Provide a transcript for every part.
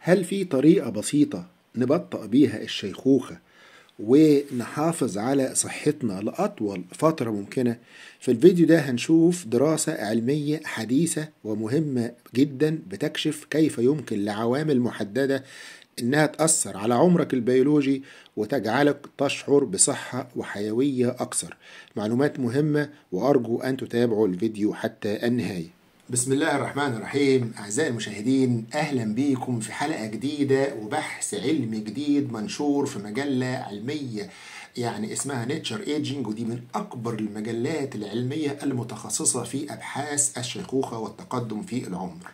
هل في طريقة بسيطة نبطئ بيها الشيخوخة ونحافظ على صحتنا لأطول فترة ممكنة في الفيديو ده هنشوف دراسة علمية حديثة ومهمة جدا بتكشف كيف يمكن لعوامل محددة إنها تأثر على عمرك البيولوجي وتجعلك تشعر بصحة وحيوية أكثر معلومات مهمة وأرجو أن تتابعوا الفيديو حتى النهاية بسم الله الرحمن الرحيم أعزائي المشاهدين أهلا بيكم في حلقة جديدة وبحث علمي جديد منشور في مجلة علمية يعني اسمها نيتشر ايجينج ودي من أكبر المجلات العلمية المتخصصة في أبحاث الشيخوخة والتقدم في العمر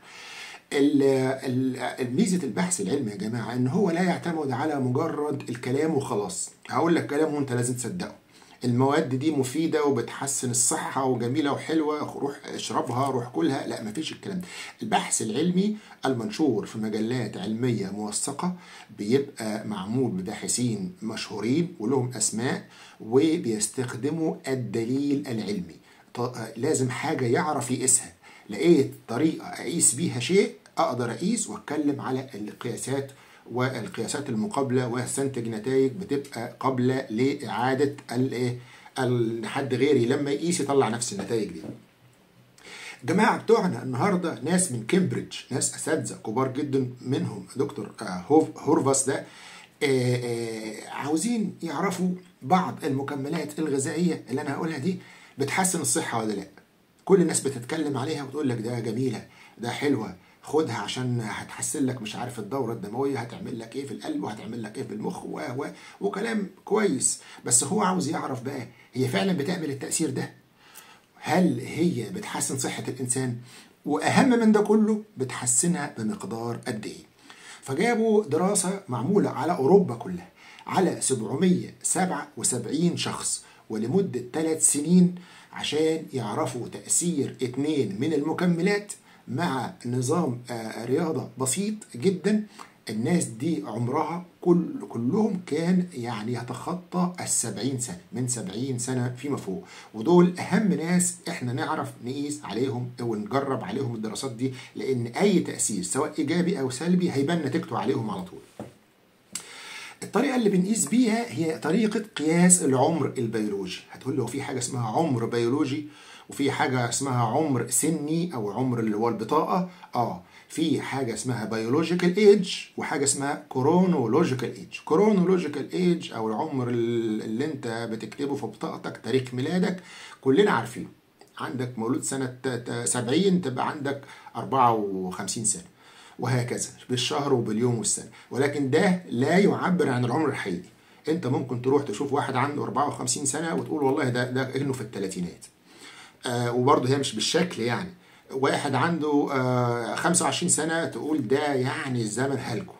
ميزة البحث العلمي يا جماعة إن هو لا يعتمد على مجرد الكلام وخلاص هقول لك كلام وأنت لازم تصدقه المواد دي مفيده وبتحسن الصحه وجميله وحلوه روح اشربها روح كلها لا مفيش الكلام ده البحث العلمي المنشور في مجلات علميه موثقه بيبقى معمول بباحثين مشهورين ولهم اسماء وبيستخدموا الدليل العلمي لازم حاجه يعرف يقيسها لقيت طريقه اقيس بيها شيء اقدر اقيس واتكلم على القياسات والقياسات المقابلة واستنتج نتائج بتبقى قابلة لإعادة الايه حد غيري لما يقيس يطلع نفس النتائج دي. جماعة بتوعنا النهاردة ناس من كامبريدج ناس أساتذة كبار جدا منهم دكتور هورفاس ده عاوزين يعرفوا بعض المكملات الغذائية اللي أنا هقولها دي بتحسن الصحة ولا لأ. كل الناس بتتكلم عليها وتقول لك ده جميلة ده حلوة خدها عشان هتحسن لك مش عارف الدورة الدموية هتعمل لك ايه في القلب وهتعمل لك ايه في المخ و و وكلام كويس بس هو عاوز يعرف بقى هي فعلا بتعمل التأثير ده هل هي بتحسن صحة الإنسان وأهم من ده كله بتحسنها بمقدار قد ايه فجابوا دراسة معمولة على أوروبا كلها على 777 شخص ولمدة 3 سنين عشان يعرفوا تأثير اتنين من المكملات مع نظام رياضة بسيط جدا الناس دي عمرها كل كلهم كان يعني يتخطى السبعين سنة من سبعين سنة فيما فوق ودول أهم ناس إحنا نعرف نقيس عليهم ونجرب عليهم الدراسات دي لأن أي تأثير سواء إيجابي أو سلبي هيبان نتيجته عليهم على طول الطريقة اللي بنقيس بيها هي طريقة قياس العمر البيولوجي هتقول له في حاجة اسمها عمر بيولوجي وفي حاجة اسمها عمر سني أو عمر اللي هو البطاقة اه في حاجة اسمها بيولوجيكال ايج وحاجة اسمها كرونولوجيكال ايج كرونولوجيكال ايج أو العمر اللي أنت بتكتبه في بطاقتك تاريخ ميلادك كلنا عارفينه عندك مولود سنة 70 تبقى عندك 54 سنة وهكذا بالشهر وباليوم والسنة ولكن ده لا يعبر عن العمر الحقيقي انت ممكن تروح تشوف واحد عنده 54 سنة وتقول والله ده ده انه في الثلاثينات آه وبرضه هي مش بالشكل يعني واحد عنده آه 25 سنة تقول ده يعني الزمن هلكه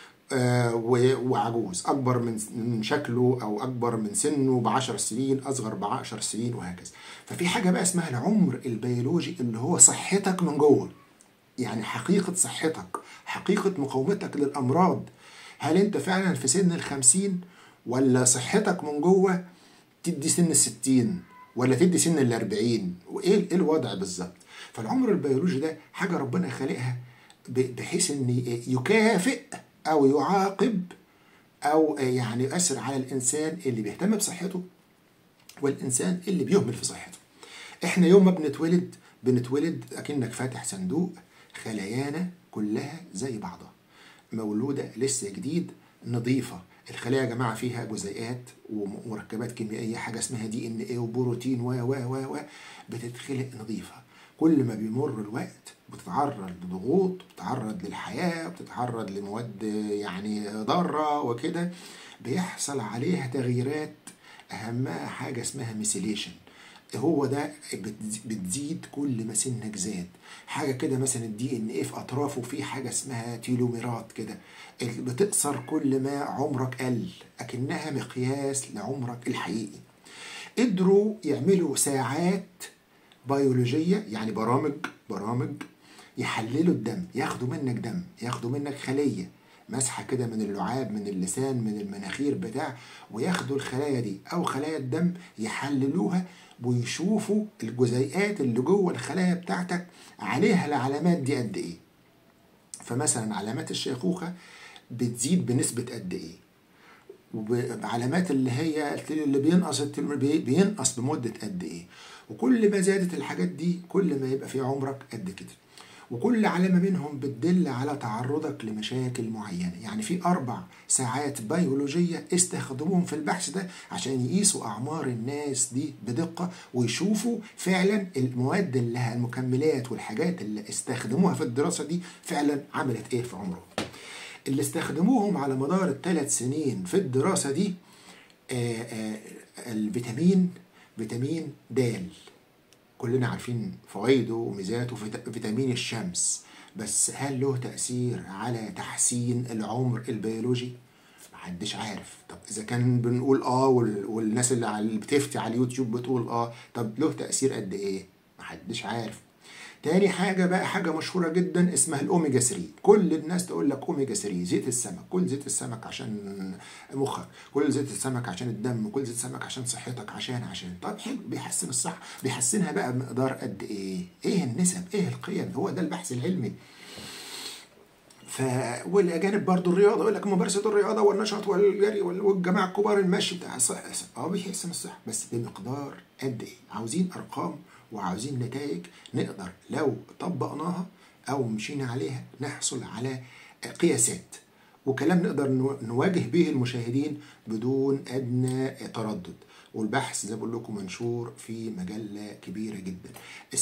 آه وعجوز أكبر من من شكله أو أكبر من سنه بعشر سنين أصغر بعشر سنين وهكذا ففي حاجة بقى اسمها العمر البيولوجي اللي هو صحتك من جوه يعني حقيقة صحتك حقيقة مقاومتك للأمراض هل أنت فعلا في سن الخمسين ولا صحتك من جوه تدي سن الستين ولا تدي سن الأربعين وإيه إيه الوضع بالظبط فالعمر البيولوجي ده حاجة ربنا خالقها بحيث إن يكافئ أو يعاقب أو يعني يؤثر على الإنسان اللي بيهتم بصحته والإنسان اللي بيهمل في صحته إحنا يوم ما بنتولد بنتولد أكنك فاتح صندوق خلايانا كلها زي بعضها مولودة لسه جديد نظيفة الخلايا يا جماعة فيها جزيئات ومركبات كيميائية حاجة اسمها دي ان ايه وبروتين و و و و بتتخلق نظيفة كل ما بيمر الوقت بتتعرض لضغوط بتتعرض للحياة بتتعرض لمواد يعني ضارة وكده بيحصل عليها تغييرات أهمها حاجة اسمها ميسيليشن هو ده بتزيد كل ما سنك زاد حاجه كده مثلا الدي ان ايه في اطرافه في حاجه اسمها تيلوميرات كده بتقصر كل ما عمرك قل اكنها مقياس لعمرك الحقيقي قدروا يعملوا ساعات بيولوجيه يعني برامج برامج يحللوا الدم ياخدوا منك دم ياخدوا منك خليه مسحه كده من اللعاب من اللسان من المناخير بتاع وياخدوا الخلايا دي او خلايا الدم يحللوها ويشوفوا الجزيئات اللي جوه الخلايا بتاعتك عليها العلامات دي قد ايه فمثلا علامات الشيخوخة بتزيد بنسبة قد إيه وعلامات اللي هي اللي بينقص التل- بي- بينقص بمدة قد إيه وكل ما زادت الحاجات دي كل ما يبقى في عمرك قد كده وكل علامة منهم بتدل على تعرضك لمشاكل معينة يعني في أربع ساعات بيولوجية استخدموهم في البحث ده عشان يقيسوا أعمار الناس دي بدقة ويشوفوا فعلا المواد اللي لها المكملات والحاجات اللي استخدموها في الدراسة دي فعلا عملت إيه في عمرهم اللي استخدموهم على مدار الثلاث سنين في الدراسة دي آه، آه، الفيتامين فيتامين د كلنا عارفين فوائده وميزاته فيت- فيتامين الشمس بس هل له تأثير على تحسين العمر البيولوجي؟ محدش عارف طب اذا كان بنقول اه وال- والناس اللي, على اللي بتفتي على اليوتيوب بتقول اه طب له تأثير قد ايه محدش عارف تاني حاجة بقى حاجة مشهورة جدا اسمها الأوميجا 3 كل الناس تقول لك أوميجا 3 زيت السمك كل زيت السمك عشان مخك كل زيت السمك عشان الدم كل زيت السمك عشان صحتك عشان عشان طب حلو بيحسن الصحة بيحسنها بقى بمقدار قد إيه إيه النسب إيه القيم هو ده البحث العلمي ف والاجانب برضو الرياضه يقول لك ممارسه الرياضه والنشاط والجري وال- والجماعه الكبار المشي بتاع الصحه اه بيحسن الصحه بس بمقدار قد ايه عاوزين ارقام وعاوزين نتائج نقدر لو طبقناها او مشينا عليها نحصل على قياسات وكلام نقدر نو- نواجه به المشاهدين بدون ادنى تردد والبحث زي ما بقول لكم منشور في مجله كبيره جدا ال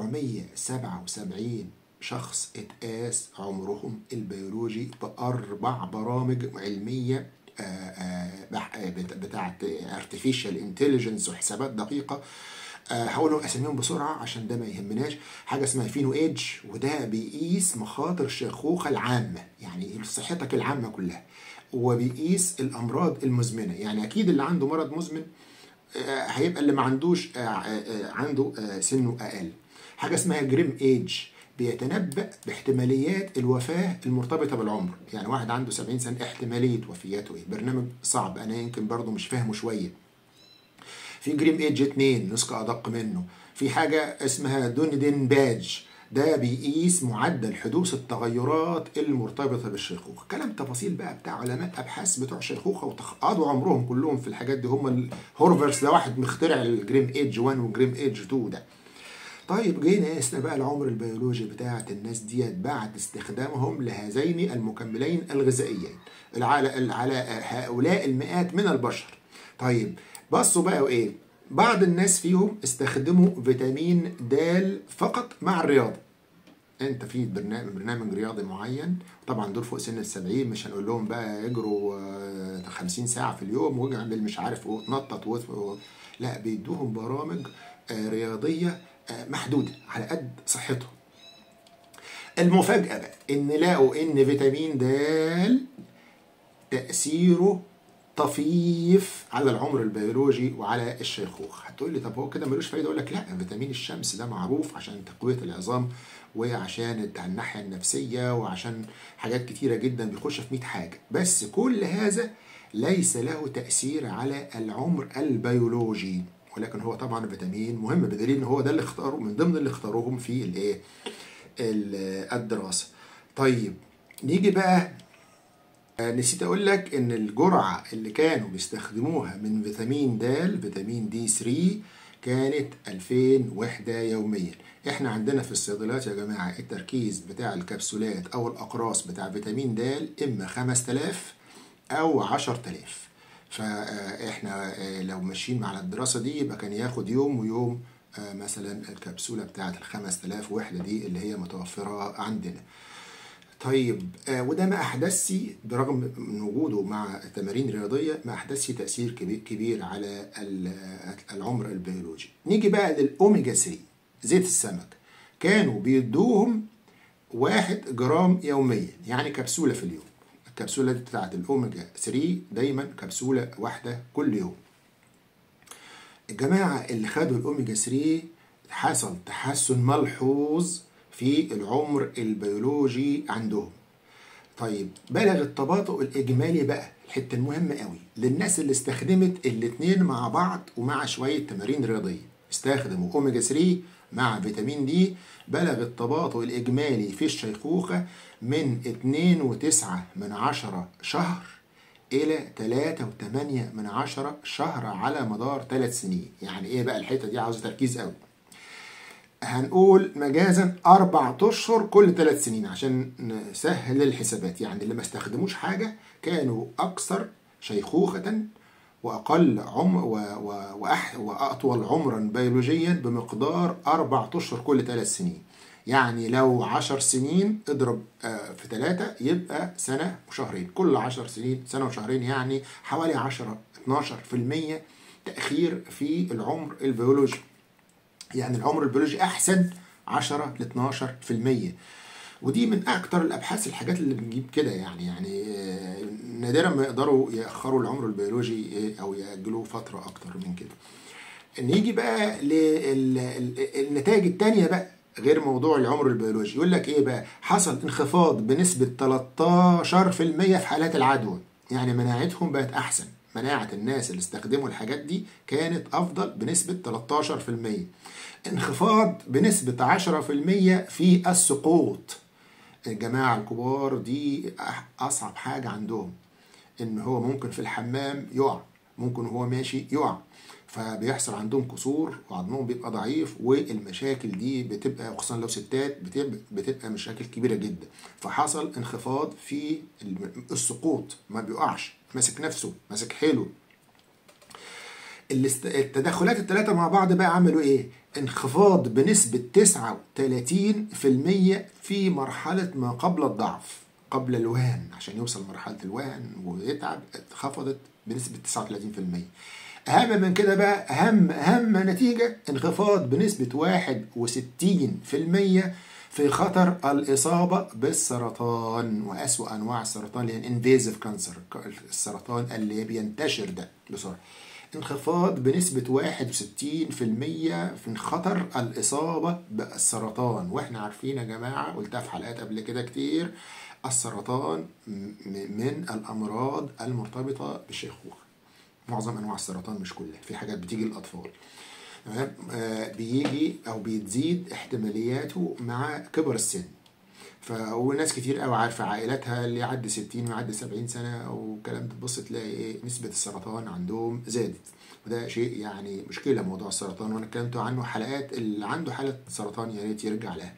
777 شخص اتقاس عمرهم البيولوجي بأربع برامج علمية آه، آه، بح- آه، بت- بتاعت artificial intelligence وحسابات دقيقة آه، هقول اساميهم بسرعه عشان ده ما يهمناش حاجه اسمها فينو ايدج وده بيقيس مخاطر الشيخوخه العامه يعني صحتك العامه كلها وبيقيس الامراض المزمنه يعني اكيد اللي عنده مرض مزمن آه، هيبقى اللي ما عندوش آه، آه، آه، عنده آه، سنه اقل حاجه اسمها جريم ايج بيتنبأ باحتماليات الوفاة المرتبطة بالعمر يعني واحد عنده 70 سنة احتمالية وفياته ايه برنامج صعب انا يمكن برضه مش فاهمه شوية في جريم ايدج 2 نسخة أدق منه في حاجة اسمها دونيدين باج ده بيقيس معدل حدوث التغيرات المرتبطة بالشيخوخة كلام تفاصيل بقى بتاع علماء أبحاث بتوع شيخوخة وقضوا عمرهم كلهم في الحاجات دي هم هورفرز ده واحد مخترع الجريم ايدج 1 وجريم ايدج 2 ده طيب جينا قسنا بقى العمر البيولوجي بتاعة الناس ديت بعد استخدامهم لهذين المكملين الغذائيين على على هؤلاء المئات من البشر طيب بصوا بقى وايه بعض الناس فيهم استخدموا فيتامين د فقط مع الرياضه انت في برنامج برنامج رياضي معين طبعا دول فوق سن السبعين مش هنقول لهم بقى اجروا آه، 50 ساعه في اليوم واعمل مش عارف وتنطط و... لا بيدوهم برامج آه، رياضيه آه، محدوده على قد صحتهم المفاجاه بقى ان لقوا ان فيتامين د تاثيره طفيف على العمر البيولوجي وعلى الشيخوخه هتقول لي طب هو كده ملوش فايده اقول لك لا فيتامين الشمس ده معروف عشان تقويه العظام وعشان الت- الناحيه النفسيه وعشان حاجات كتيره جدا بيخش في 100 حاجه بس كل هذا ليس له تاثير على العمر البيولوجي ولكن هو طبعا فيتامين مهم بدليل ان هو ده اللي اختاروا من ضمن اللي اختاروهم في الايه ال- الدراسه طيب نيجي بقى آه، نسيت اقول لك ان الجرعه اللي كانوا بيستخدموها من فيتامين د فيتامين دي 3 كانت 2000 وحده يوميا احنا عندنا في الصيدليات يا جماعه التركيز بتاع الكبسولات او الاقراص بتاع فيتامين د اما 5000 او 10000 فاحنا آه، لو ماشيين مع الدراسه دي يبقى كان ياخد يوم ويوم آه، مثلا الكبسوله بتاعت ال 5000 وحده دي اللي هي متوفره عندنا طيب آه وده ما احدثش برغم من وجوده مع التمارين الرياضيه ما احدثش تاثير كبير, كبير على ال- العمر البيولوجي نيجي بقى للاوميجا 3 زيت السمك كانوا بيدوهم واحد جرام يوميا يعني كبسوله في اليوم الكبسوله دي بتاعت الاوميجا 3 دايما كبسوله واحده كل يوم الجماعة اللي خدوا الأوميجا 3 حصل تحسن ملحوظ في العمر البيولوجي عندهم طيب بلغ التباطؤ الإجمالي بقى الحتة المهمة قوي للناس اللي استخدمت الاتنين مع بعض ومع شوية تمارين رياضية استخدموا أوميجا 3 مع فيتامين دي بلغ التباطؤ الإجمالي في الشيخوخة من 2.9 من عشرة شهر إلى 3.8 من عشرة شهر على مدار ثلاث سنين يعني إيه بقى الحتة دي عاوزة تركيز قوي هنقول مجازا أربع أشهر كل ثلاث سنين عشان نسهل الحسابات يعني اللي ما استخدموش حاجة كانوا أكثر شيخوخة وأقل عمر و... و... وأح... وأطول عمرا بيولوجيا بمقدار أربع أشهر كل ثلاث سنين يعني لو عشر سنين اضرب في ثلاثة يبقى سنة وشهرين كل عشر سنين سنة وشهرين يعني حوالي عشرة 12% تأخير في العمر البيولوجي يعني العمر البيولوجي أحسن 10 ل 12% ودي من أكتر الأبحاث الحاجات اللي بنجيب كده يعني يعني نادرا ما يقدروا يأخروا العمر البيولوجي أو يأجلوه فترة أكتر من كده نيجي بقى للنتائج التانية بقى غير موضوع العمر البيولوجي يقول لك ايه بقى حصل انخفاض بنسبة 13% في حالات العدوى يعني مناعتهم بقت احسن مناعة الناس اللي استخدموا الحاجات دي كانت افضل بنسبة 13% انخفاض بنسبة 10% في السقوط الجماعة الكبار دي اصعب حاجة عندهم ان هو ممكن في الحمام يقع ممكن وهو ماشي يقع فبيحصل عندهم كسور وعظمهم بيبقى ضعيف والمشاكل دي بتبقى خصوصا لو ستات بتبقى مشاكل كبيره جدا فحصل انخفاض في السقوط ما بيقعش ماسك نفسه ماسك حلو التدخلات الثلاثه مع بعض بقى عملوا ايه انخفاض بنسبه 39% في مرحله ما قبل الضعف قبل الوهن عشان يوصل مرحله الوهن ويتعب انخفضت بنسبه 39% أهم من كده بقى أهم أهم نتيجة انخفاض بنسبة 61% في خطر الإصابة بالسرطان وأسوأ أنواع السرطان اللي هي الانفيزيف كانسر السرطان اللي بينتشر ده بسرعة انخفاض بنسبة 61% في خطر الإصابة بالسرطان وإحنا عارفين يا جماعة قلتها في حلقات قبل كده كتير السرطان من الأمراض المرتبطة بالشيخوخة معظم انواع السرطان مش كلها في حاجات بتيجي للاطفال تمام آه بيجي او بيتزيد احتمالياته مع كبر السن ف وناس كتير قوي عارفه عائلاتها اللي يعدي 60 ويعدي 70 سنه والكلام ده تبص تلاقي ايه نسبه السرطان عندهم زادت وده شيء يعني مشكله موضوع السرطان وانا اتكلمت عنه حلقات اللي عنده حاله سرطان يا ريت يرجع لها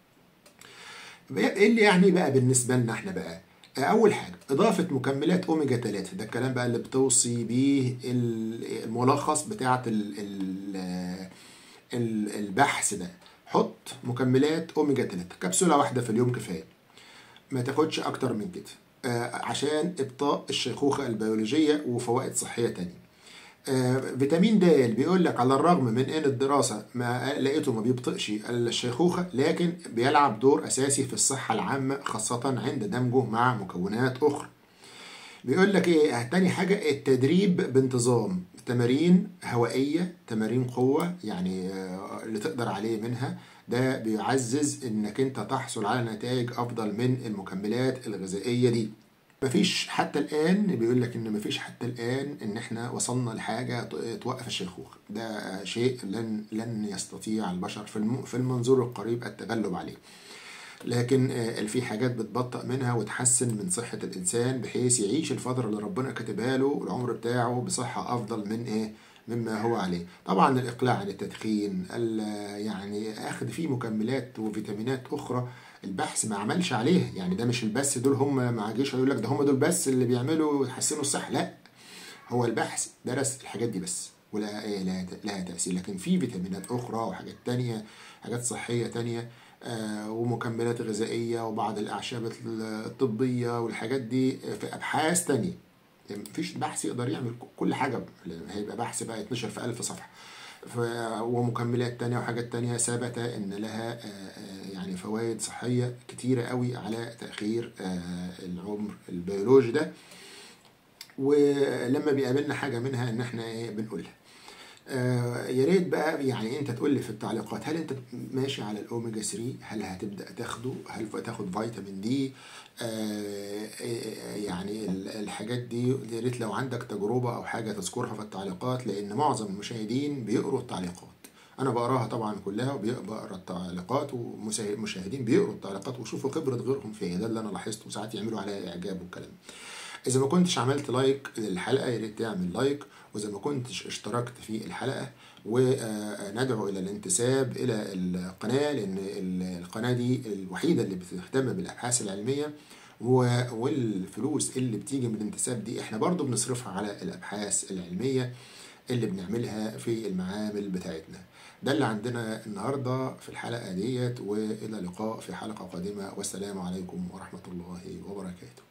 ايه اللي يعني بقى بالنسبه لنا احنا بقى اول حاجه اضافه مكملات اوميجا 3 ده الكلام بقى اللي بتوصي بيه الملخص بتاعه البحث ده حط مكملات اوميجا 3 كبسوله واحده في اليوم كفايه ما تاخدش اكتر من كده عشان ابطاء الشيخوخه البيولوجيه وفوائد صحيه تانية فيتامين د بيقول لك على الرغم من ان الدراسه ما لقيته ما بيبطئش الشيخوخه لكن بيلعب دور اساسي في الصحه العامه خاصه عند دمجه مع مكونات اخرى بيقول لك ايه تاني حاجه التدريب بانتظام تمارين هوائيه تمارين قوه يعني اللي تقدر عليه منها ده بيعزز انك انت تحصل على نتائج افضل من المكملات الغذائيه دي مفيش حتى الان بيقول لك ان مفيش حتى الان ان احنا وصلنا لحاجه توقف الشيخوخه ده شيء لن لن يستطيع البشر في في المنظور القريب التغلب عليه لكن في حاجات بتبطئ منها وتحسن من صحة الإنسان بحيث يعيش الفترة اللي ربنا كاتبها له العمر بتاعه بصحة أفضل من إيه مما هو عليه طبعا الإقلاع عن التدخين يعني أخذ فيه مكملات وفيتامينات أخرى البحث ما عملش عليه يعني ده مش البس دول هم ما جيش يقول لك ده هم دول بس اللي بيعملوا يحسنوا الصحه لا هو البحث درس الحاجات دي بس ولا إيه لها لها تاثير لكن في فيتامينات اخرى وحاجات تانية حاجات صحيه تانية آه ومكملات غذائيه وبعض الاعشاب الطبيه والحاجات دي في ابحاث تانية يعني مفيش بحث يقدر يعمل كل حاجه هيبقى بحث بقى يتنشر في ألف صفحه ومكملات تانية وحاجات تانية ثبت ان لها يعني فوائد صحية كتيرة قوي على تأخير العمر البيولوجي ده ولما بيقابلنا حاجة منها ان احنا ايه بنقولها يا ريت بقى يعني انت تقول لي في التعليقات هل انت ماشي على الاوميجا 3 هل هتبدا تاخده هل تاخد فيتامين دي يعني الحاجات دي يا ريت لو عندك تجربه او حاجه تذكرها في التعليقات لان معظم المشاهدين بيقروا التعليقات انا بقراها طبعا كلها وبقرا التعليقات والمشاهدين بيقروا التعليقات ويشوفوا خبره غيرهم فيا ده اللي انا لاحظته ساعات يعملوا عليها اعجاب والكلام اذا ما كنتش عملت لايك للحلقه يا ريت تعمل لايك واذا ما كنتش اشتركت في الحلقه وندعو الى الانتساب الى القناه لان القناه دي الوحيده اللي بتهتم بالابحاث العلميه والفلوس اللي بتيجي من الانتساب دي احنا برضو بنصرفها على الابحاث العلميه اللي بنعملها في المعامل بتاعتنا ده اللي عندنا النهارده في الحلقه ديت والى اللقاء في حلقه قادمه والسلام عليكم ورحمه الله وبركاته